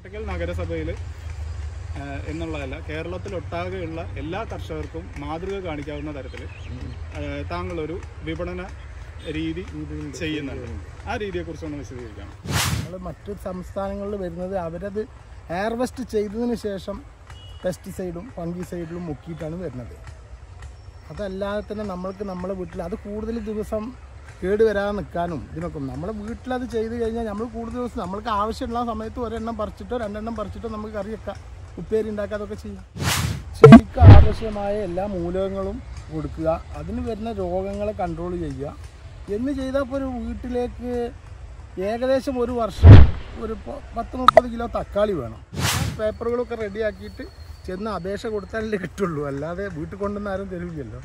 കോട്ടക്കൽ നഗരസഭയിൽ എന്നുള്ളതല്ല കേരളത്തിലൊട്ടാകെയുള്ള എല്ലാ കർഷകർക്കും മാതൃക കാണിക്കാവുന്ന തരത്തിൽ താങ്കളൊരു വിപണന രീതി ചെയ്യുന്നുണ്ട് ആ രീതിയെക്കുറിച്ചൊന്ന് വിശദീകരിക്കണം നമ്മൾ മറ്റു സംസ്ഥാനങ്ങളിൽ വരുന്നത് അവരത് ഹാർവെസ്റ്റ് ചെയ്തതിന് ശേഷം പെസ്റ്റിസൈഡും ഫംഗിസൈഡിലും മുക്കിയിട്ടാണ് വരുന്നത് അതല്ലാതെ തന്നെ നമ്മൾക്ക് നമ്മുടെ വീട്ടിൽ അത് കൂടുതൽ ദിവസം കേട് വരാതെ നിൽക്കാനും ഇതിനൊക്കെ നമ്മുടെ വീട്ടിലത് ചെയ്ത് കഴിഞ്ഞാൽ നമ്മൾ കൂടുതൽ ദിവസം നമ്മൾക്ക് ആവശ്യമുള്ള സമയത്ത് ഒരെണ്ണം പറിച്ചിട്ടോ രണ്ടെണ്ണം പറിച്ചിട്ടോ നമുക്ക് കറി വെക്കാം ഉപ്പേരി ഉണ്ടാക്കുക അതൊക്കെ ചെയ്യാം ചെടിക്ക് ആവശ്യമായ എല്ലാ മൂലകങ്ങളും കൊടുക്കുക അതിന് വരുന്ന രോഗങ്ങളെ കൺട്രോൾ ചെയ്യുക എന്ന് ചെയ്താൽ ഇപ്പോൾ ഒരു വീട്ടിലേക്ക് ഏകദേശം ഒരു വർഷം ഒരു പ- പത്ത് മുപ്പത് കിലോ തക്കാളി വേണം പേപ്പറുകളൊക്കെ റെഡിയാക്കിയിട്ട് ചെന്ന് അപേക്ഷ കൊടുത്താലല്ലേ കിട്ടുള്ളൂ അല്ലാതെ വീട്ടിൽ കൊണ്ടുവന്ന് ആരും തരില്ലല്ലോ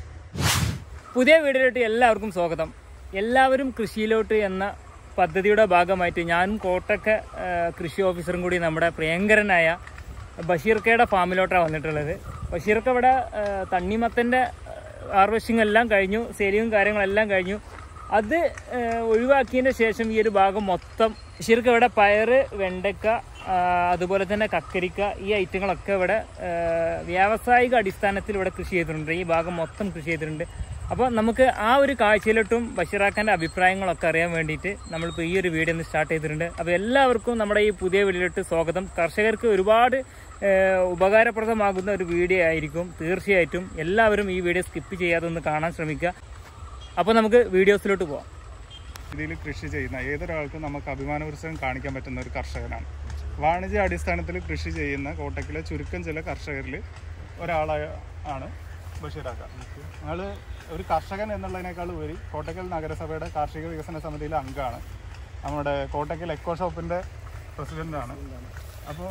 പുതിയ വീഡിയോയിലോട്ട് എല്ലാവർക്കും സ്വാഗതം എല്ലാവരും കൃഷിയിലോട്ട് എന്ന പദ്ധതിയുടെ ഭാഗമായിട്ട് ഞാനും കോട്ടക്ക ആ, കൃഷി ഓഫീസറും കൂടി നമ്മുടെ പ്രിയങ്കരനായ ബഷീർക്കയുടെ ഫാമിലോട്ടാണ് വന്നിട്ടുള്ളത് ബഷീർക്ക ഇവിടെ ആ, തണ്ണിമത്തൻ്റെ ഹാർവെസ്റ്റിംഗ് എല്ലാം കഴിഞ്ഞു സെയിലിങ്ങും കാര്യങ്ങളെല്ലാം കഴിഞ്ഞു അത് ആ, ഒഴിവാക്കിയതിന് ശേഷം ഈ ഒരു ഭാഗം മൊത്തം ബഷീർക്ക് ഇവിടെ പയറ് വെണ്ടക്ക ആ, അതുപോലെ തന്നെ കക്കരിക്ക ഈ ഐറ്റങ്ങളൊക്കെ ഇവിടെ ആ, വ്യാവസായിക അടിസ്ഥാനത്തിൽ ഇവിടെ കൃഷി ചെയ്തിട്ടുണ്ട് ഈ ഭാഗം മൊത്തം കൃഷി ചെയ്തിട്ടുണ്ട് അപ്പോൾ നമുക്ക് ആ ഒരു കാഴ്ചയിലോട്ടും ബഷീറാഖാൻ്റെ അഭിപ്രായങ്ങളൊക്കെ അറിയാൻ വേണ്ടിയിട്ട് നമ്മളിപ്പോൾ ഈ ഒരു വീഡിയോ ഒന്ന് സ്റ്റാർട്ട് ചെയ്തിട്ടുണ്ട് അപ്പോൾ എല്ലാവർക്കും നമ്മുടെ ഈ പുതിയ വീഡിയോയിലോട്ട് സ്വാഗതം കർഷകർക്ക് ഒരുപാട് ഏഹ്, ഉപകാരപ്രദമാകുന്ന ഒരു വീഡിയോ ആയിരിക്കും തീർച്ചയായിട്ടും എല്ലാവരും ഈ വീഡിയോ സ്കിപ്പ് ചെയ്യാതെ ഒന്ന് കാണാൻ ശ്രമിക്കുക അപ്പോൾ നമുക്ക് വീഡിയോസിലോട്ട് പോവാം ഇതിൽ കൃഷി ചെയ്യുന്ന ഏതൊരാൾക്കും നമുക്ക് അഭിമാനപുരസ്സരം കാണിക്കാൻ പറ്റുന്ന ഒരു കർഷകനാണ് വാണിജ്യ അടിസ്ഥാനത്തിൽ കൃഷി ചെയ്യുന്ന കോട്ടക്കിലെ ചുരുക്കം ചില കർഷകരിൽ ഒരാളായ ആണ് ബഷീറാക്ക ഞങ്ങൾ ഒരു കർഷകൻ എന്നുള്ളതിനേക്കാൾ ഉപരി കോട്ടക്കൽ നഗരസഭയുടെ കാർഷിക വികസന സമിതിയിലെ അംഗമാണ് നമ്മുടെ കോട്ടക്കൽ എക്കോ ഷോപ്പിൻ്റെ പ്രസിഡൻ്റാണ് അപ്പോൾ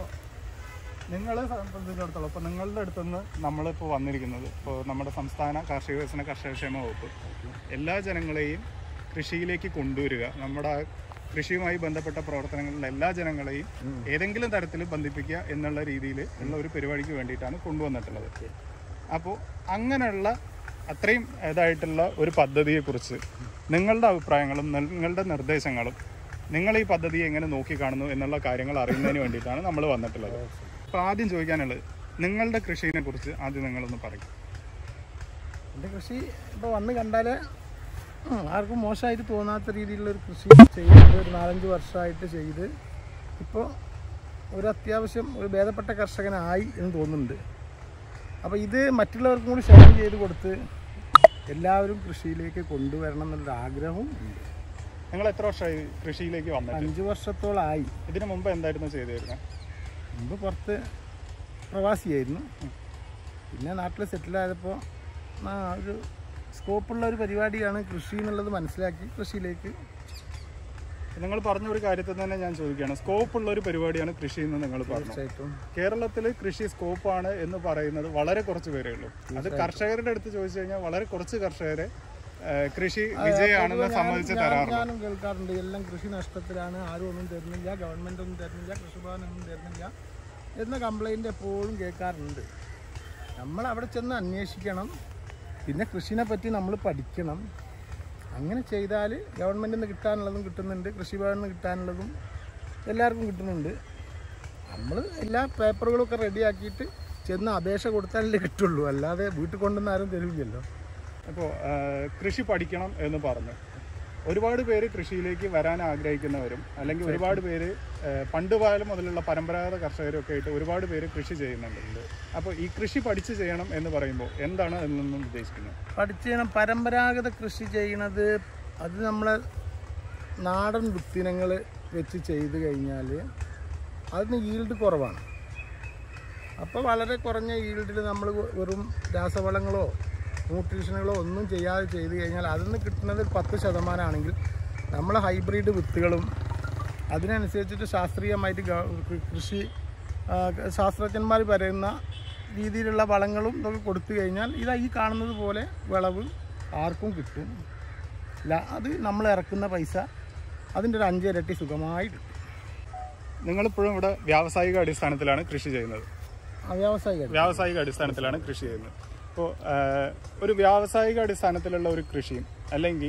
നിങ്ങളെ സംബന്ധിച്ചിടത്തോളം ഇപ്പോൾ നിങ്ങളുടെ അടുത്തുനിന്ന് നമ്മളിപ്പോൾ വന്നിരിക്കുന്നത് ഇപ്പോൾ നമ്മുടെ സംസ്ഥാന കാർഷിക വികസന കർഷകക്ഷേമ വകുപ്പ് എല്ലാ ജനങ്ങളെയും കൃഷിയിലേക്ക് കൊണ്ടുവരിക നമ്മുടെ ആ കൃഷിയുമായി ബന്ധപ്പെട്ട പ്രവർത്തനങ്ങളിൽ എല്ലാ ജനങ്ങളെയും ഏതെങ്കിലും തരത്തിൽ ബന്ധിപ്പിക്കുക എന്നുള്ള രീതിയിൽ ഉള്ള ഒരു പരിപാടിക്ക് വേണ്ടിയിട്ടാണ് കൊണ്ടുവന്നിട്ടുള്ളത് അപ്പോൾ അങ്ങനെയുള്ള അത്രയും ഇതായിട്ടുള്ള ഒരു പദ്ധതിയെക്കുറിച്ച് നിങ്ങളുടെ അഭിപ്രായങ്ങളും നിങ്ങളുടെ നിർദ്ദേശങ്ങളും നിങ്ങൾ ഈ പദ്ധതി എങ്ങനെ നോക്കിക്കാണുന്നു എന്നുള്ള കാര്യങ്ങൾ അറിയുന്നതിന് വേണ്ടിയിട്ടാണ് നമ്മൾ വന്നിട്ടുള്ളത് അപ്പോൾ ആദ്യം ചോദിക്കാനുള്ളത് നിങ്ങളുടെ കൃഷിയെ കുറിച്ച് ആദ്യം നിങ്ങളൊന്ന് പറയും എൻ്റെ കൃഷി ഇപ്പോൾ വന്ന് കണ്ടാൽ ആർക്കും മോശമായിട്ട് തോന്നാത്ത രീതിയിലുള്ള ഒരു കൃഷി ചെയ്ത് ഒരു നാലഞ്ച് വർഷമായിട്ട് ചെയ്ത് ഇപ്പോൾ ഒരു അത്യാവശ്യം ഒരു ഭേദപ്പെട്ട കർഷകനായി എന്ന് തോന്നുന്നുണ്ട് അപ്പോൾ ഇത് മറ്റുള്ളവർക്കും കൂടി ഷെയർ ചെയ്ത് കൊടുത്ത് എല്ലാവരും കൃഷിയിലേക്ക് കൊണ്ടുവരണം എന്നുള്ളൊരു ആഗ്രഹവും ഉണ്ട് നിങ്ങൾ എത്ര വർഷമായി കൃഷിയിലേക്ക് വന്നിട്ട് അഞ്ച് വർഷത്തോളമായി ഇതിനു മുമ്പ് എന്തായിരുന്നു ചെയ്തിരുന്നത് മുമ്പ് പുറത്ത് പ്രവാസിയായിരുന്നു പിന്നെ നാട്ടിൽ സെറ്റിലായപ്പോൾ ആ ഒരു സ്കോപ്പുള്ള ഒരു പരിപാടിയാണ് കൃഷി എന്നുള്ളത് മനസ്സിലാക്കി കൃഷിയിലേക്ക് നിങ്ങൾ പറഞ്ഞ ഒരു കാര്യത്തിൽ തന്നെ ഞാൻ ചോദിക്കുകയാണ് സ്കോപ്പ് ഉള്ള ഒരു പരിപാടിയാണ് കൃഷി എന്ന് നിങ്ങൾ പറഞ്ഞു തീർച്ചയായിട്ടും കേരളത്തിൽ കൃഷി സ്കോപ്പാണ് എന്ന് പറയുന്നത് വളരെ കുറച്ച് പേരേ ഉള്ളൂ അത് കർഷകരുടെ അടുത്ത് ചോദിച്ചു കഴിഞ്ഞാൽ വളരെ കുറച്ച് കർഷകരെ ആ, കൃഷി വിജയമാണെന്ന് സമ്മതിച്ച് ഞാൻ- തരാറുള്ളൂ ഞാനും കേൾക്കാറുണ്ട് എല്ലാം കൃഷി നഷ്ടത്തിലാണ് ആരും ഒന്നും തരുന്നില്ല ഗവൺമെന്റ് ഒന്നും തരുന്നില്ല കൃഷിഭവൻ ഒന്നും തരുന്നില്ല എന്ന കംപ്ലൈന്റ് എപ്പോഴും കേൾക്കാറുണ്ട് നമ്മൾ അവിടെ ചെന്ന് അന്വേഷിക്കണം പിന്നെ കൃഷിനെ പറ്റി നമ്മൾ പഠിക്കണം അങ്ങനെ ചെയ്താൽ ഗവൺമെൻറ്റിൽ നിന്ന് കിട്ടാനുള്ളതും കിട്ടുന്നുണ്ട് കൃഷിഭവനിൽ നിന്ന് കിട്ടാനുള്ളതും എല്ലാവർക്കും കിട്ടുന്നുണ്ട് നമ്മൾ എല്ലാ പേപ്പറുകളൊക്കെ റെഡിയാക്കിയിട്ട് ചെന്ന് അപേക്ഷ കൊടുത്താലല്ലേ കിട്ടുള്ളൂ അല്ലാതെ വീട്ടിൽ കൊണ്ടുവന്ന് ആരും തരില്ലല്ലോ അപ്പോൾ കൃഷി പഠിക്കണം എന്ന് പറഞ്ഞു ഒരുപാട് പേര് കൃഷിയിലേക്ക് വരാൻ ആഗ്രഹിക്കുന്നവരും അല്ലെങ്കിൽ ഒരുപാട് പേര് ആ, പണ്ട് കാലം മുതലുള്ള പരമ്പരാഗത കർഷകരൊക്കെ ആയിട്ട് ഒരുപാട് പേര് കൃഷി ചെയ്യുന്നുണ്ട് അപ്പോൾ ഈ കൃഷി പഠിച്ച് ചെയ്യണം എന്ന് പറയുമ്പോൾ എന്താണ് അതിൽ നിന്നും ഉദ്ദേശിക്കുന്നത് പഠിച്ച് ചെയ്യണം പരമ്പരാഗത കൃഷി ചെയ്യണത് അത് നമ്മളെ നാടൻ വിത്തിനങ്ങൾ വെച്ച് ചെയ്ത് കഴിഞ്ഞാൽ അതിന് ഈൽഡ് കുറവാണ് അപ്പോൾ വളരെ കുറഞ്ഞ ഈൽഡിൽ നമ്മൾ വെറും രാസവളങ്ങളോ ന്യൂട്രീഷനുകളോ ഒന്നും ചെയ്യാതെ ചെയ്ത് കഴിഞ്ഞാൽ അതിൽ നിന്ന് കിട്ടുന്നത് ഒരു പത്ത് ശതമാനമാണെങ്കിൽ നമ്മൾ ഹൈബ്രിഡ് വിത്തുകളും അതിനനുസരിച്ചിട്ട് ശാസ്ത്രീയമായിട്ട് ഗവ- കൃ- കൃഷി ആ, ശാസ്ത്രജ്ഞന്മാർ പറയുന്ന രീതിയിലുള്ള വളങ്ങളും ഇതൊക്കെ കൊടുത്തു കഴിഞ്ഞാൽ ഇതാ ഈ കാണുന്നത് പോലെ വിളവ് ആർക്കും കിട്ടും ല- അത് നമ്മൾ ഇറക്കുന്ന പൈസ അതിൻ്റെ ഒരു അഞ്ചിരട്ടി സുഖമായി കിട്ടും നിങ്ങളിപ്പോഴും ഇവിടെ വ്യാവസായിക അടിസ്ഥാനത്തിലാണ് കൃഷി ചെയ്യുന്നത് വ്യാവസായിക വ്യാവസായിക അടിസ്ഥാനത്തിലാണ് കൃഷി ചെയ്യുന്നത് അപ്പോൾ ഒരു വ്യാവസായിക അടിസ്ഥാനത്തിലുള്ള ഒരു കൃഷിയും അല്ലെങ്കിൽ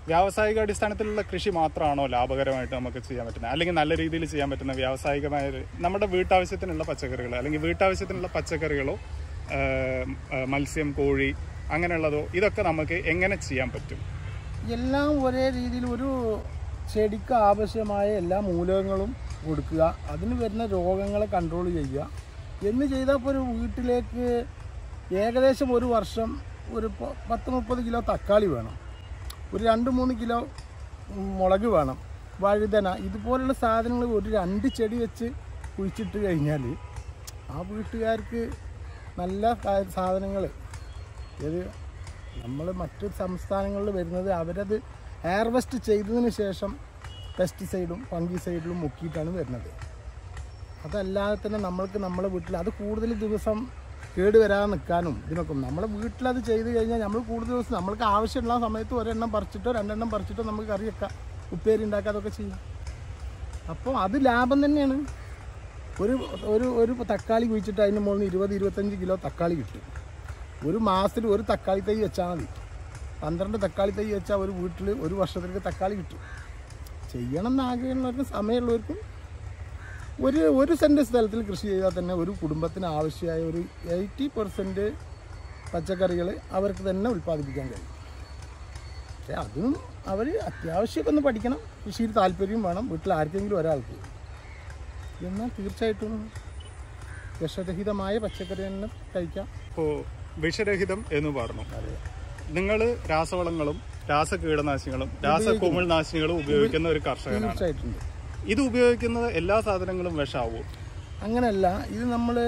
വ്യാവസായിക അടിസ്ഥാനത്തിലുള്ള കൃഷി മാത്രമാണോ ലാഭകരമായിട്ട് നമുക്ക് ചെയ്യാൻ പറ്റുന്നത് അല്ലെങ്കിൽ നല്ല രീതിയിൽ ചെയ്യാൻ പറ്റുന്ന വ്യാവസായികമായ ഒരു- നമ്മുടെ വീട്ടാവശ്യത്തിനുള്ള പച്ചക്കറികൾ അല്ലെങ്കിൽ വീട്ടാവശ്യത്തിനുള്ള പച്ചക്കറികളോ ആ, ആ, മത്സ്യം കോഴി അങ്ങനെയുള്ളതോ ഇതൊക്കെ നമുക്ക് എങ്ങനെ ചെയ്യാൻ പറ്റും എല്ലാം ഒരേ രീതിയിൽ ഒരു ചെടിക്ക് ആവശ്യമായ എല്ലാ മൂലകങ്ങളും കൊടുക്കുക അതിന് വരുന്ന രോഗങ്ങളെ കൺട്രോൾ ചെയ്യുക എന്ന് ചെയ്താൽ ഇപ്പോൾ ഒരു വീട്ടിലേക്ക് ഏകദേശം ഒരു വർഷം ഒരു പ- പത്ത് മുപ്പത് കിലോ തക്കാളി വേണം ഒരു രണ്ട് മൂന്ന് കിലോ മുളക് വേണം വഴുതന ഇതുപോലുള്ള സാധനങ്ങൾ ഒരു രണ്ട് ചെടി വെച്ച് കുഴിച്ചിട്ട് കഴിഞ്ഞാൽ ആ വീട്ടുകാർക്ക് നല്ല സാധനങ്ങൾ ഇത് നമ്മൾ മറ്റു സംസ്ഥാനങ്ങളിൽ വരുന്നത് അവരത് ഹാർവെസ്റ്റ് ചെയ്തതിന് ശേഷം പെസ്റ്റിസൈഡും ഫംഗിസൈഡിലും മുക്കിയിട്ടാണ് വരുന്നത് അതല്ലാതെ തന്നെ നമ്മൾക്ക് നമ്മുടെ വീട്ടിൽ അത് കൂടുതൽ ദിവസം കേട് വരാതെ നിൽക്കാനും ഇതിനൊക്കെ നമ്മളെ വീട്ടിലത് ചെയ്ത് കഴിഞ്ഞാൽ നമ്മൾ കൂടുതൽ ദിവസം നമ്മൾക്ക് ആവശ്യമുള്ള സമയത്ത് ഒരെണ്ണം പറിച്ചിട്ടോ രണ്ടെണ്ണം പറിച്ചിട്ടോ നമുക്ക് കറി വെക്കാം ഉപ്പേരി ഉണ്ടാക്കാം അതൊക്കെ ചെയ്യാം അപ്പോൾ അത് ലാഭം തന്നെയാണ് ഒരു ഒരു ഒരു തക്കാളി കുഴിച്ചിട്ട് അതിന് മുകളിൽ ഇരുപത് ഇരുപത്തഞ്ച് കിലോ തക്കാളി കിട്ടും ഒരു മാസത്തിൽ ഒരു തക്കാളി തൈ വെച്ചാൽ മതി പന്ത്രണ്ട് തക്കാളി തൈ വെച്ചാൽ ഒരു വീട്ടിൽ ഒരു വർഷത്തേക്ക് തക്കാളി കിട്ടും ചെയ്യണം എന്ന് ആഗ്രഹമുള്ളവർക്കും സമയമുള്ളവർക്കും ഒരു ഒരു സെൻറ്റ് സ്ഥലത്തിൽ കൃഷി ചെയ്താൽ തന്നെ ഒരു കുടുംബത്തിന് ആവശ്യമായ ഒരു എയ്റ്റി പെർസെൻറ്റ് പച്ചക്കറികൾ അവർക്ക് തന്നെ ഉൽപ്പാദിപ്പിക്കാൻ കഴിയും പക്ഷേ അതും അവർ അത്യാവശ്യമൊക്കെ ഒന്ന് പഠിക്കണം കൃഷിയിൽ താല്പര്യം വേണം വീട്ടിൽ ആർക്കെങ്കിലും ഒരാൾക്ക് എന്നാൽ തീർച്ചയായിട്ടും വിഷരഹിതമായ പച്ചക്കറി തന്നെ കഴിക്കാം ഇപ്പോൾ വിഷരഹിതം എന്ന് പറഞ്ഞു നിങ്ങൾ രാസവളങ്ങളും രാസ കീടനാശിനികളും രാസ കുമിൾനാശിനികളും ഉപയോഗിക്കുന്ന ഒരു കർഷകനാണ് തീർച്ചയായിട്ടും ഇത് ഉപയോഗിക്കുന്നത് എല്ലാ സാധനങ്ങളും വിഷാവോ അങ്ങനെയല്ല ഇത് നമ്മൾ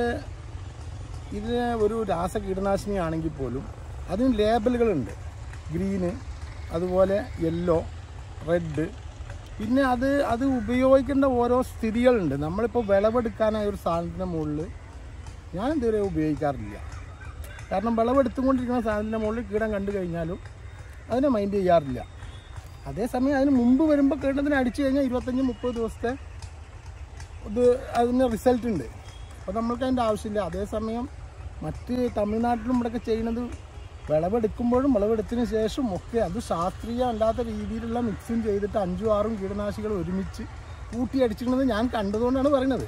ഇത് ഒരു രാസ കീടനാശിനി ആണെങ്കിൽ പോലും അതിന് ലേബലുകളുണ്ട് ഗ്രീന് അതുപോലെ യെല്ലോ റെഡ് പിന്നെ അത് അത് ഉപയോഗിക്കേണ്ട ഓരോ സ്ഥിതികളുണ്ട് നമ്മളിപ്പോൾ വിളവെടുക്കാനായ ഒരു സാധനത്തിൻ്റെ മുകളിൽ ഞാൻ ഇതുവരെ ഉപയോഗിക്കാറില്ല കാരണം വിളവെടുത്തുകൊണ്ടിരിക്കുന്ന സാധനത്തിൻ്റെ മുകളിൽ കീടം കണ്ടു കഴിഞ്ഞാലും അതിനെ മൈൻഡ് ചെയ്യാറില്ല അതേസമയം അതിന് മുമ്പ് വരുമ്പോൾ കീടത്തിന് അടിച്ചു കഴിഞ്ഞാൽ ഇരുപത്തഞ്ച് മുപ്പത് ദിവസത്തെ ഇത് അതിന് റിസൾട്ട് ഉണ്ട് അപ്പോൾ നമ്മൾക്ക് അതിൻ്റെ ആവശ്യമില്ല അതേസമയം മറ്റ് തമിഴ്നാട്ടിലും ഇവിടെയൊക്കെ ചെയ്യുന്നത് വിളവെടുക്കുമ്പോഴും വിളവെടുത്തതിന് ശേഷം ഒക്കെ അത് ശാസ്ത്രീയ അല്ലാത്ത രീതിയിലുള്ള മിക്സിങ് ചെയ്തിട്ട് അഞ്ചും ആറും കീടനാശികൾ ഒരുമിച്ച് കൂട്ടി അടിച്ചിരുന്നത് ഞാൻ കണ്ടതുകൊണ്ടാണ് പറയുന്നത്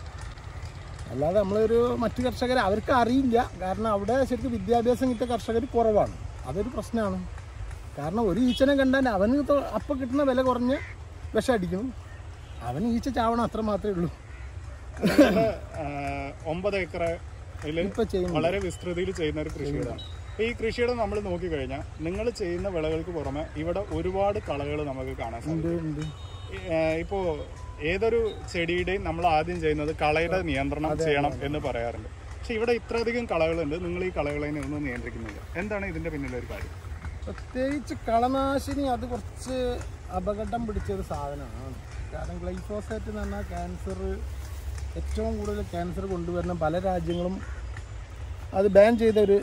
അല്ലാതെ നമ്മളൊരു മറ്റു കർഷകരെ അവർക്ക് അറിയില്ല കാരണം അവിടെ ശരിക്കും വിദ്യാഭ്യാസം കിട്ടിയ കർഷകർ കുറവാണ് അതൊരു പ്രശ്നമാണ് കാരണം ഒരു ഈച്ചനെ കണ്ടാൽ അവന് തൊ- അപ്പം കിട്ടുന്ന വില കുറഞ്ഞ് വിഷം അടിക്കണം അവന് ഈച്ച ചാവണം അത്ര മാത്രമേ ഉള്ളൂ നിങ്ങള്, ആ, ഒമ്പത് ഏക്കറിൽ ഇപ്പം ചെയ്യുന്നത് വളരെ വിസ്തൃതിയിൽ ചെയ്യുന്ന ഒരു കൃഷിയിടമാണ് അപ്പൊ ഈ കൃഷിയിടം നമ്മൾ നോക്കിക്കഴിഞ്ഞാൽ നിങ്ങൾ ചെയ്യുന്ന വിളകൾക്ക് പുറമെ ഇവിടെ ഒരുപാട് കളകൾ നമുക്ക് കാണാൻ സാധിക്കും ഉണ്ട് ഉണ്ട് ഏഹ് ഇപ്പോ ഏതൊരു ചെടിയുടെയും നമ്മൾ ആദ്യം ചെയ്യുന്നത് കളയുടെ നിയന്ത്രണം ചെയ്യണം എന്ന് പറയാറുണ്ട് പക്ഷെ ഇവിടെ ഇത്രയധികം കളകളുണ്ട് നിങ്ങൾ ഈ കളകളെ ഒന്നും നിയന്ത്രിക്കുന്നില്ല എന്താണ് ഇതിന്റെ പിന്നിലൊരു കാര്യം പ്രത്യേകിച്ച് കളനാശിനി അത് കുറച്ച് അപകടം പിടിച്ചൊരു സാധനമാണ് കാരണം ഗ്ലൈഫോസേറ്റ് എന്ന് പറഞ്ഞാൽ ക്യാൻസർ ഏറ്റവും കൂടുതൽ ക്യാൻസർ കൊണ്ടുവരുന്ന പല രാജ്യങ്ങളും അത് ബാൻ ചെയ്ത ഒരു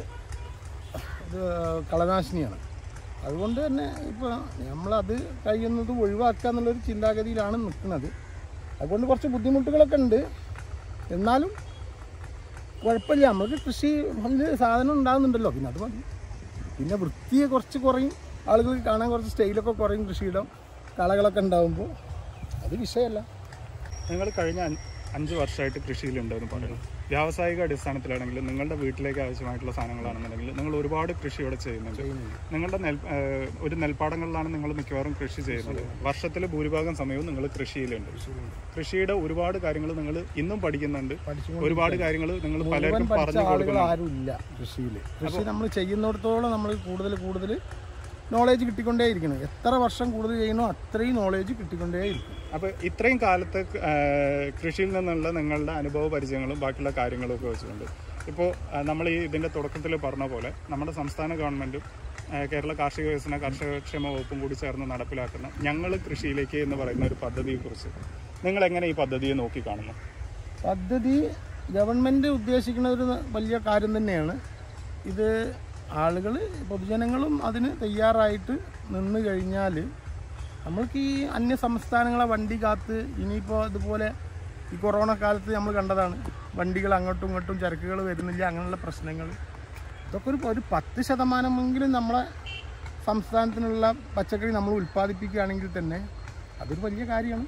ഇത് കളനാശിനിയാണ് അതുകൊണ്ട് തന്നെ ഇപ്പോൾ നമ്മളത് കഴിയുന്നത് ഒഴിവാക്കുക എന്നുള്ളൊരു ചിന്താഗതിയിലാണ് നിൽക്കുന്നത് അതുകൊണ്ട് കുറച്ച് ബുദ്ധിമുട്ടുകളൊക്കെ ഉണ്ട് എന്നാലും കുഴപ്പമില്ല നമുക്ക് കൃഷി വലിയ സാധനം ഉണ്ടാകുന്നുണ്ടല്ലോ പിന്നെ അത് മതി പിന്നെ വൃത്തിയെ കുറച്ച് കുറയും ആളുകൾക്ക് കാണാൻ കുറച്ച് സ്റ്റൈലൊക്കെ കുറയും കൃഷിയിടം കളകളൊക്കെ ഉണ്ടാകുമ്പോൾ അത് വിഷയമല്ല നിങ്ങൾ കഴിഞ്ഞ അഞ്ച് അഞ്ച് വർഷമായിട്ട് കൃഷിയിലുണ്ടെന്ന് പറയുന്നു വ്യാവസായിക അടിസ്ഥാനത്തിലാണെങ്കിലും നിങ്ങളുടെ വീട്ടിലേക്ക് ആവശ്യമായിട്ടുള്ള സാധനങ്ങളാണെന്നുണ്ടെങ്കിൽ നിങ്ങൾ ഒരുപാട് കൃഷി ഇവിടെ ചെയ്യുന്നുണ്ട് നിങ്ങളുടെ നെൽ ഏഹ് ഒരു നെൽപ്പാടങ്ങളിലാണ് നിങ്ങൾ മിക്കവാറും കൃഷി ചെയ്യുന്നത് വർഷത്തിൽ ഭൂരിഭാഗം സമയവും നിങ്ങൾ കൃഷിയിലുണ്ട് കൃഷിയുടെ ഒരുപാട് കാര്യങ്ങൾ നിങ്ങൾ ഇന്നും പഠിക്കുന്നുണ്ട് പഠിച്ചുകൊണ്ട് ഒരുപാട് കാര്യങ്ങൾ നിങ്ങൾ മുഴുവൻ പലർക്കും പഠിച്ച പറഞ്ഞു ആളുകൾ കൊടുക്കുന്നു ആരും ഇല്ല കൃഷിയിൽ കൃഷി നമ്മൾ ചെയ്യുന്നിടത്തോളം നമ്മൾ കൂടുതൽ കൂടുതൽ നോളേജ് കിട്ടിക്കൊണ്ടേയിരിക്കണം എത്ര വർഷം കൂടുതൽ ചെയ്യണോ അത്രയും നോളേജ് കിട്ടിക്കൊണ്ടേയിരിക്കും അപ്പൊ ഇത്രയും കാലത്തെ ഏഹ്, കൃഷിയിൽ നിന്നുള്ള നിങ്ങളുടെ അനുഭവ പരിചയങ്ങളും ബാക്കിയുള്ള കാര്യങ്ങളും ഒക്കെ വെച്ചുകൊണ്ട് ഇപ്പോൾ നമ്മൾ ഈ ഇതിന്റെ തുടക്കത്തിൽ പറഞ്ഞ പോലെ നമ്മുടെ സംസ്ഥാന ഗവൺമെന്റും ഏഹ്, കേരള കാർഷിക വികസന കർഷകക്ഷേമ വകുപ്പും കൂടി ചേർന്ന് നടപ്പിലാക്കുന്ന ഞങ്ങൾ കൃഷിയിലേക്ക് എന്ന് പറയുന്ന ഒരു പദ്ധതിയെക്കുറിച്ച് നിങ്ങൾ എങ്ങനെ ഈ പദ്ധതിയെ നോക്കി കാണുന്നു പദ്ധതി ഗവൺമെൻറ് ഉദ്ദേശിക്കുന്ന ഒരു വലിയ കാര്യം തന്നെയാണ് ഇത് ആളുകൾ പൊതുജനങ്ങളും അതിന് തയ്യാറായിട്ട് നിന്ന് കഴിഞ്ഞാൽ നമ്മൾക്ക് ഈ അന്യ സംസ്ഥാനങ്ങളെ വണ്ടി കാത്ത് ഇനിയിപ്പോൾ ഇതുപോലെ ഈ കൊറോണ കാലത്ത് നമ്മൾ കണ്ടതാണ് വണ്ടികൾ അങ്ങോട്ടും ഇങ്ങോട്ടും ചരക്കുകൾ വരുന്നില്ല അങ്ങനെയുള്ള പ്രശ്നങ്ങൾ ഇതൊക്കെ ഒരു ഒരു പത്ത് ശതമാനമെങ്കിലും നമ്മളെ സംസ്ഥാനത്തിനുള്ള പച്ചക്കറി നമ്മൾ ഉൽപ്പാദിപ്പിക്കുകയാണെങ്കിൽ തന്നെ അതൊരു വലിയ കാര്യമാണ്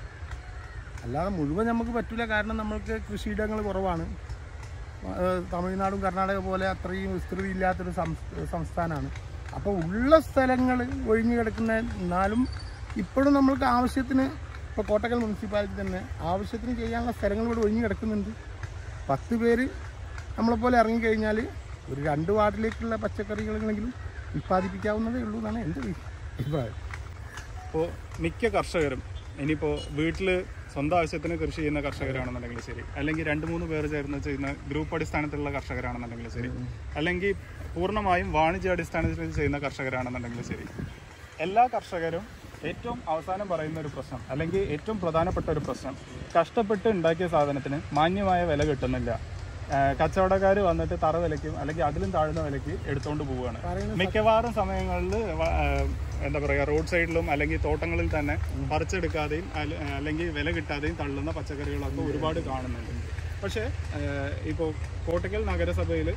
അല്ലാതെ മുഴുവൻ നമുക്ക് പറ്റില്ല കാരണം നമ്മൾക്ക് കൃഷിയിടങ്ങൾ കുറവാണ് ഏഹ് തമിഴ്നാടും കർണാടക പോലെ അത്രയും വിസ്തൃതി ഇല്ലാത്തൊരു സംസ്- സംസ്ഥാനമാണ് അപ്പോൾ ഉള്ള സ്ഥലങ്ങൾ ഒഴിഞ്ഞു കിടക്കുന്ന എന്നാലും ഇപ്പോഴും നമ്മൾക്ക് ആവശ്യത്തിന് ഇപ്പോൾ കോട്ടക്കൽ മുനിസിപ്പാലിറ്റി തന്നെ ആവശ്യത്തിന് ചെയ്യാനുള്ള സ്ഥലങ്ങൾ ഇവിടെ ഒഴിഞ്ഞു കിടക്കുന്നുണ്ട് പത്ത് പേര് നമ്മളെപ്പോലെ ഇറങ്ങിക്കഴിഞ്ഞാൽ ഒരു രണ്ട് വാർഡിലേക്കുള്ള പച്ചക്കറികളെങ്കിലും ഉൽപ്പാദിപ്പിക്കാവുന്നതേ ഉള്ളൂ എന്നാണ് എൻ്റെ അഭിപ്രായം ഇപ്പോൾ മിക്ക കർഷകരും ഇനിയിപ്പോൾ വീട്ടിൽ സ്വന്തം ആവശ്യത്തിന് കൃഷി ചെയ്യുന്ന കർഷകരാണെന്നുണ്ടെങ്കിൽ ശരി അല്ലെങ്കിൽ രണ്ട് മൂന്ന് പേർ ചേർന്ന് ചെയ്യുന്ന ഗ്രൂപ്പ് അടിസ്ഥാനത്തിലുള്ള കർഷകരാണെന്നുണ്ടെങ്കിൽ ശരി അല്ലെങ്കിൽ പൂർണ്ണമായും വാണിജ്യ അടിസ്ഥാനത്തിൽ ചെയ്യുന്ന കർഷകരാണെന്നുണ്ടെങ്കിൽ ശരി എല്ലാ കർഷകരും ഏറ്റവും അവസാനം പറയുന്ന ഒരു പ്രശ്നം അല്ലെങ്കിൽ ഏറ്റവും പ്രധാനപ്പെട്ട ഒരു പ്രശ്നം കഷ്ടപ്പെട്ട് ഉണ്ടാക്കിയ സാധനത്തിന് മാന്യമായ വില കിട്ടുന്നില്ല കച്ചവടക്കാർ വന്നിട്ട് തറ വിലയ്ക്കും അല്ലെങ്കിൽ അതിലും താഴ്ന്ന വിലയ്ക്ക് എടുത്തുകൊണ്ട് പോവുകയാണ് മിക്കവാറും സമയങ്ങളിൽ എന്താ പറയുക റോഡ് സൈഡിലും അല്ലെങ്കിൽ തോട്ടങ്ങളിൽ തന്നെ പറിച്ചെടുക്കാതെയും അല്ല- അല്ലെങ്കിൽ വില കിട്ടാതെയും തള്ളുന്ന പച്ചക്കറികളൊക്കെ ഒരുപാട് കാണുന്നുണ്ട് പക്ഷേ ഇപ്പോൾ കോട്ടക്കൽ നഗരസഭയിൽ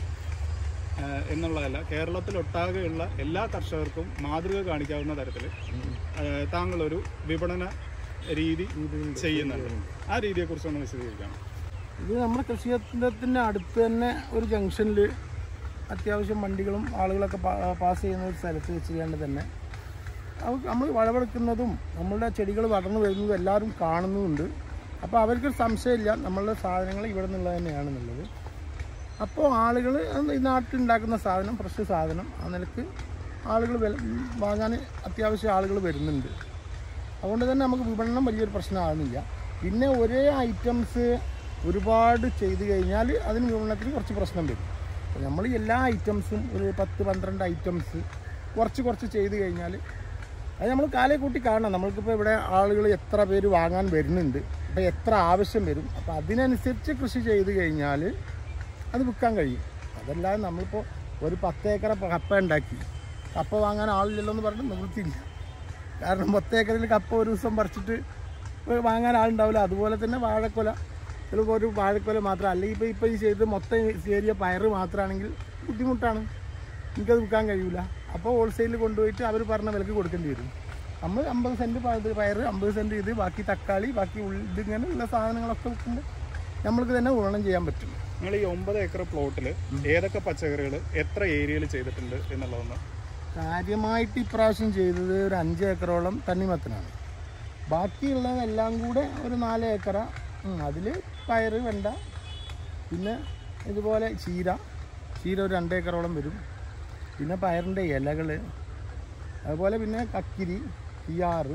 ഏഹ് എന്നുള്ളതല്ല കേരളത്തിലൊട്ടാകെയുള്ള എല്ലാ കർഷകർക്കും മാതൃക കാണിക്കാവുന്ന തരത്തിൽ താങ്കളൊരു വിപണന രീതി ചെയ്യുന്നുണ്ട് ആ രീതിയെക്കുറിച്ച് ഒന്ന് വിശദീകരിക്കാം ഇത് നമ്മുടെ കൃഷിയത്തിൻ്റെ അടുത്ത് തന്നെ ഒരു ജംഗ്ഷനിൽ അത്യാവശ്യം വണ്ടികളും ആളുകളൊക്കെ പാ- പാസ് ചെയ്യുന്ന ഒരു സ്ഥലത്ത് വെച്ച് ചെയ്യാണ്ട് തന്നെ അത് നമ്മൾ വളവെടുക്കുന്നതും നമ്മളുടെ ചെടികൾ വളർന്നു വരുന്നതും എല്ലാവരും കാണുന്നുമുണ്ട് അപ്പോൾ അവർക്ക് സംശയമില്ല നമ്മളുടെ സാധനങ്ങൾ ഇവിടെ നിന്നുള്ളത് തന്നെയാണെന്നുള്ളത് അപ്പോൾ ആളുകൾ ഈ നാട്ടിലുണ്ടാക്കുന്ന സാധനം ഫ്രഷ് സാധനം ആ നിലക്ക് ആളുകൾ വില വാങ്ങാൻ അത്യാവശ്യം ആളുകൾ വരുന്നുണ്ട് അതുകൊണ്ട് തന്നെ നമുക്ക് വിപണനം വലിയൊരു പ്രശ്നമാകുന്നില്ല പിന്നെ ഒരേ ഐറ്റംസ് ഒരുപാട് ചെയ്ത് കഴിഞ്ഞാൽ അതിന് വിപണനത്തിന് കുറച്ച് പ്രശ്നം വരും അപ്പോൾ നമ്മൾ എല്ലാ ഐറ്റംസും ഒരു പത്ത് പന്ത്രണ്ട് ഐറ്റംസ് കുറച്ച് കുറച്ച് ചെയ്ത് കഴിഞ്ഞാൽ അത് നമ്മൾ കാലേ കൂട്ടി കാണണം നമ്മൾക്കിപ്പോൾ ഇവിടെ ആളുകൾ എത്ര പേര് വാങ്ങാൻ വരുന്നുണ്ട് അപ്പോൾ എത്ര ആവശ്യം വരും അപ്പോൾ അതിനനുസരിച്ച് കൃഷി ചെയ്ത് കഴിഞ്ഞാൽ അത് വിൽക്കാൻ കഴിയും അതല്ലാതെ നമ്മളിപ്പോൾ ഒരു പത്ത് ഏക്കർ കപ്പ ഉണ്ടാക്കി കപ്പ വാങ്ങാൻ ആളില്ലല്ലോ എന്ന് പറഞ്ഞിട്ട് നിവൃത്തിയില്ല കാരണം പത്ത് ഏക്കറിൽ കപ്പ ഒരു ദിവസം പറിച്ചിട്ട് വാങ്ങാൻ ആളുണ്ടാവില്ല അതുപോലെ തന്നെ വാഴക്കൊല ചിലപ്പോൾ ഒരു വാഴക്കൊല മാത്രം അല്ലെങ്കിൽ ഇപ്പോൾ ഇപ്പോൾ ഈ ചെയ്ത് മൊത്തം ഏരിയ പയറ് മാത്രമാണെങ്കിൽ ബുദ്ധിമുട്ടാണ് എനിക്കത് വിൽക്കാൻ കഴിയില്ല അപ്പോൾ ഹോൾസെയിലിൽ കൊണ്ടുപോയിട്ട് അവർ പറഞ്ഞ വിലക്ക് കൊടുക്കേണ്ടി വരും നമ്മൾ അമ്പത് സെൻറ്റ് പ- പയറ് അമ്പത് സെൻറ്റ് ഇത് ബാക്കി തക്കാളി ബാക്കി ഉള്ളി ഇതിങ്ങനെ ഉള്ള സാധനങ്ങളൊക്കെ വിൽക്കുമ്പോൾ നമ്മൾക്ക് തന്നെ ഗുണം ചെയ്യാൻ പറ്റും നിങ്ങൾ ഈ ഒമ്പത് ഏക്കർ പ്ലോട്ടിൽ ഏതൊക്കെ പച്ചക്കറികൾ എത്ര ഏരിയയിൽ ചെയ്തിട്ടുണ്ട് എന്നുള്ളതൊന്ന് കാര്യമായിട്ട് ഇപ്രാവശ്യം ചെയ്തത് ഒരു അഞ്ച് ഏക്കറോളം തണ്ണിമത്തനാണ് ബാക്കിയുള്ളതെല്ലാം കൂടെ ഒരു നാല് ഏക്കറ അതിൽ പയറ് വെണ്ട പിന്നെ ഇതുപോലെ ചീര ചീര ഒരു രണ്ട് ഏക്കറോളം വരും പിന്നെ പയറിൻ്റെ ഇലകൾ അതുപോലെ പിന്നെ കക്കിരി കിയാറ്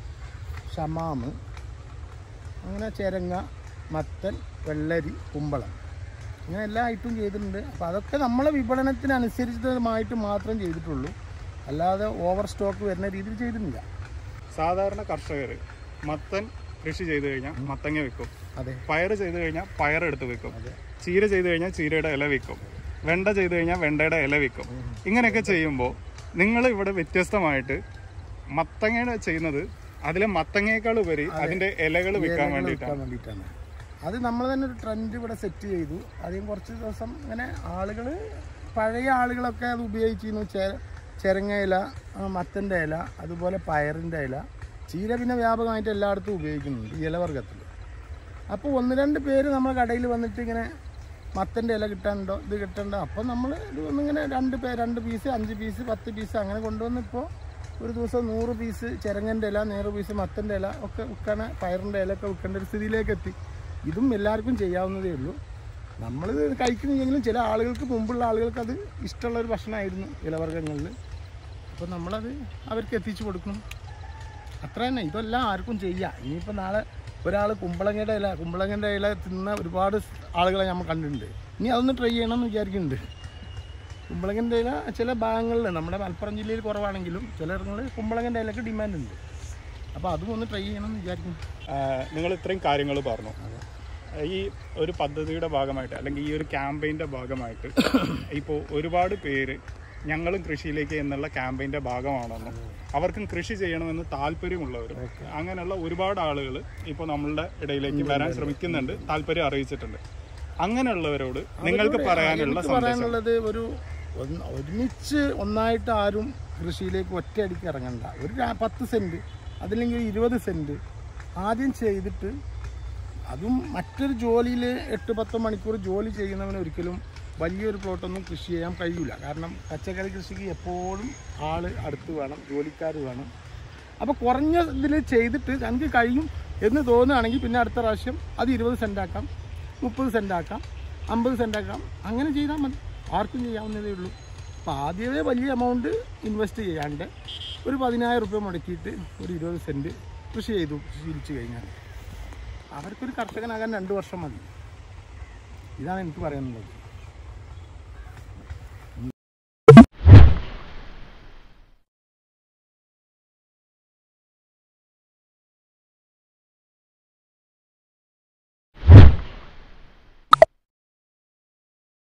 ഷമാമ് അങ്ങനെ ചെരങ്ങ മത്തൻ വെള്ളരി കുമ്പളം ഇങ്ങനെ എല്ലാ ഐറ്റവും ചെയ്തിട്ടുണ്ട് അപ്പോൾ അതൊക്കെ നമ്മളെ വിപണനത്തിനനുസരിച്ചിതമായിട്ട് മാത്രം ചെയ്തിട്ടുള്ളൂ അല്ലാതെ ഓവർ സ്റ്റോക്ക് വരുന്ന രീതിയിൽ ചെയ്തിട്ടില്ല സാധാരണ കർഷകർ മത്തൻ കൃഷി ചെയ്ത് കഴിഞ്ഞാൽ മത്തങ്ങ വെക്കും അതെ പയർ ചെയ്ത് കഴിഞ്ഞാൽ പയർ എടുത്ത് വെക്കും ചീര ചെയ്ത് കഴിഞ്ഞാൽ ചീരയുടെ ഇല വെക്കും വെണ്ട ചെയ്ത് കഴിഞ്ഞാൽ വെണ്ടയുടെ ഇല വെക്കും ഇങ്ങനെയൊക്കെ ചെയ്യുമ്പോൾ നിങ്ങൾ ഇവിടെ വ്യത്യസ്തമായിട്ട് മത്തങ്ങയുടെ ചെയ്യുന്നത് അതിലെ മത്തങ്ങയേക്കാൾ ഉപരി അതിന്റെ ഇലകൾ വിൽക്കാൻ വേണ്ടിയിട്ടാണ് വിൽക്കാൻ വേണ്ടിയിട്ടാണ് അത് നമ്മൾ തന്നെ ഒരു ട്രെൻഡ് ഇവിടെ സെറ്റ് ചെയ്തു ആദ്യം കുറച്ച് ദിവസം ഇങ്ങനെ ആളുകൾ പഴയ ആളുകളൊക്കെ അത് ഉപയോഗിച്ചിരുന്നു ചെ ചെരങ്ങ ഇല ആ, മത്തൻ്റെ ഇല അതുപോലെ പയറിൻ്റെ ഇല ചീര പിന്നെ വ്യാപകമായിട്ട് എല്ലായിടത്തും ഉപയോഗിക്കുന്നുണ്ട് ഈ ഇലവർഗത്തിൽ അപ്പോൾ ഒന്ന് രണ്ട് പേര് നമ്മുടെ കടയിൽ വന്നിട്ട് ഇങ്ങനെ മത്തൻ്റെ ഇല കിട്ടാനുണ്ടോ ഇത് കിട്ടണ്ടോ അപ്പോൾ നമ്മൾ ഇത് ഒന്നിങ്ങനെ രണ്ട് പേ രണ്ട് പീസ് അഞ്ച് പീസ് പത്ത് പീസ് അങ്ങനെ കൊണ്ടുവന്ന് ഇപ്പോൾ ഒരു ദിവസം നൂറ് പീസ് ചെരങ്ങൻ്റെ ഇല നൂറ് പീസ് മത്തൻ്റെ ഇല ഒക്കെ വിൽക്കണ പയറിൻ്റെ ഇല ഒക്കെ വിൽക്കേണ്ട ഒരു സ്ഥിതിയിലേക്ക് എത്തി ഇതും എല്ലാവർക്കും ചെയ്യാവുന്നതേ ഉള്ളൂ നമ്മളിത് കഴിക്കുന്നില്ലെങ്കിലും ചില ആളുകൾക്ക് മുമ്പുള്ള ആളുകൾക്ക് അത് ഇഷ്ടമുള്ള ഒരു ഭക്ഷണമായിരുന്നു ഇലവർഗ്ഗങ്ങളിൽ അപ്പോൾ നമ്മളത് അവർക്ക് എത്തിച്ചു കൊടുക്കണം അത്ര തന്നെ ഇതെല്ലാം ആർക്കും ചെയ്യാം ഇനിയിപ്പോൾ നാളെ ഒരാൾ കുമ്പളങ്ങയുടെ ഇല കുമ്പളങ്ങയുടെ ഇല തിന്ന ഒരുപാട് ആളുകളെ നമ്മൾ കണ്ടിട്ടുണ്ട് ഇനി അതൊന്ന് ട്രൈ ചെയ്യണമെന്ന് വിചാരിക്കുന്നുണ്ട് കുമ്പളങ്ങൻ്റെ ഇല ചില ഭാഗങ്ങളിൽ നമ്മുടെ മലപ്പുറം ജില്ലയിൽ കുറവാണെങ്കിലും ചിലയിടങ്ങളിൽ കുമ്പളങ്ങൻ്റെ ഇലക്ക് ഡിമാൻഡ് ഉണ്ട് അപ്പോൾ അതും ഒന്ന് ട്രൈ ചെയ്യണമെന്ന് വിചാരിക്കുന്നു നിങ്ങൾ ഇത്രയും കാര്യങ്ങൾ പറഞ്ഞു ഈ ഒരു പദ്ധതിയുടെ ഭാഗമായിട്ട് അല്ലെങ്കിൽ ഈ ഒരു ക്യാമ്പയിൻ്റെ ഭാഗമായിട്ട് ഇപ്പോൾ ഒരുപാട് പേര് ഞങ്ങളും കൃഷിയിലേക്ക് എന്നുള്ള ക്യാമ്പയിൻ്റെ ഭാഗമാണെന്നും അവർക്കും കൃഷി ചെയ്യണമെന്ന് താല്പര്യമുള്ളവരും അങ്ങനെയുള്ള ഒരുപാട് ആളുകൾ ഇപ്പോൾ നമ്മളുടെ ഇടയിലേക്ക് വരാൻ ശ്രമിക്കുന്നുണ്ട് താല്പര്യം അറിയിച്ചിട്ടുണ്ട് അങ്ങനെയുള്ളവരോട് നിങ്ങൾക്ക് പറയാനുള്ള എനിക്ക് സന്ദേശം പറയാനുള്ളത് ഒരു ഒന്ന് ഒരുമിച്ച് ഒന്നായിട്ട് ആരും കൃഷിയിലേക്ക് ഒറ്റയടിക്ക് ഇറങ്ങണ്ട ഒരു രാ- പത്ത് സെൻറ്റ് അതില്ലെങ്കിൽ ഒരു ഇരുപത് സെൻറ്റ് ആദ്യം ചെയ്തിട്ട് അതും മറ്റൊരു ജോലിയിൽ എട്ട് പത്ത് മണിക്കൂർ ജോലി ചെയ്യുന്നവന് ഒരിക്കലും വലിയൊരു പ്ലോട്ടൊന്നും കൃഷി ചെയ്യാൻ കഴിയില്ല കാരണം പച്ചക്കറി കൃഷിക്ക് എപ്പോഴും ആൾ അടുത്ത് വേണം ജോലിക്കാർ വേണം അപ്പോൾ കുറഞ്ഞ ഇതിൽ ചെയ്തിട്ട് എനിക്ക് കഴിയും എന്ന് തോന്നുകയാണെങ്കിൽ പിന്നെ അടുത്ത പ്രാവശ്യം അത് ഇരുപത് സെൻ്റ് ആക്കാം മുപ്പത് സെൻ്റ് ആക്കാം അമ്പത് സെൻ്റ് ആക്കാം അങ്ങനെ ചെയ്താൽ മതി ആർക്കും ചെയ്യാവുന്നതേ ഉള്ളൂ അപ്പോൾ ആദ്യമേ വലിയ എമൗണ്ട് ഇൻവെസ്റ്റ് ചെയ്യാണ്ട് ഒരു പതിനായിരം റുപ്യ മുടക്കിയിട്ട് ഒരു ഇരുപത് സെൻറ്റ് കൃഷി ചെയ്തു ശീലിച്ചു കഴിഞ്ഞാൽ അവർക്കൊരു കർഷകനാകാൻ രണ്ട് വർഷം മതി ഇതാണ് എനിക്ക് പറയാനുള്ളത്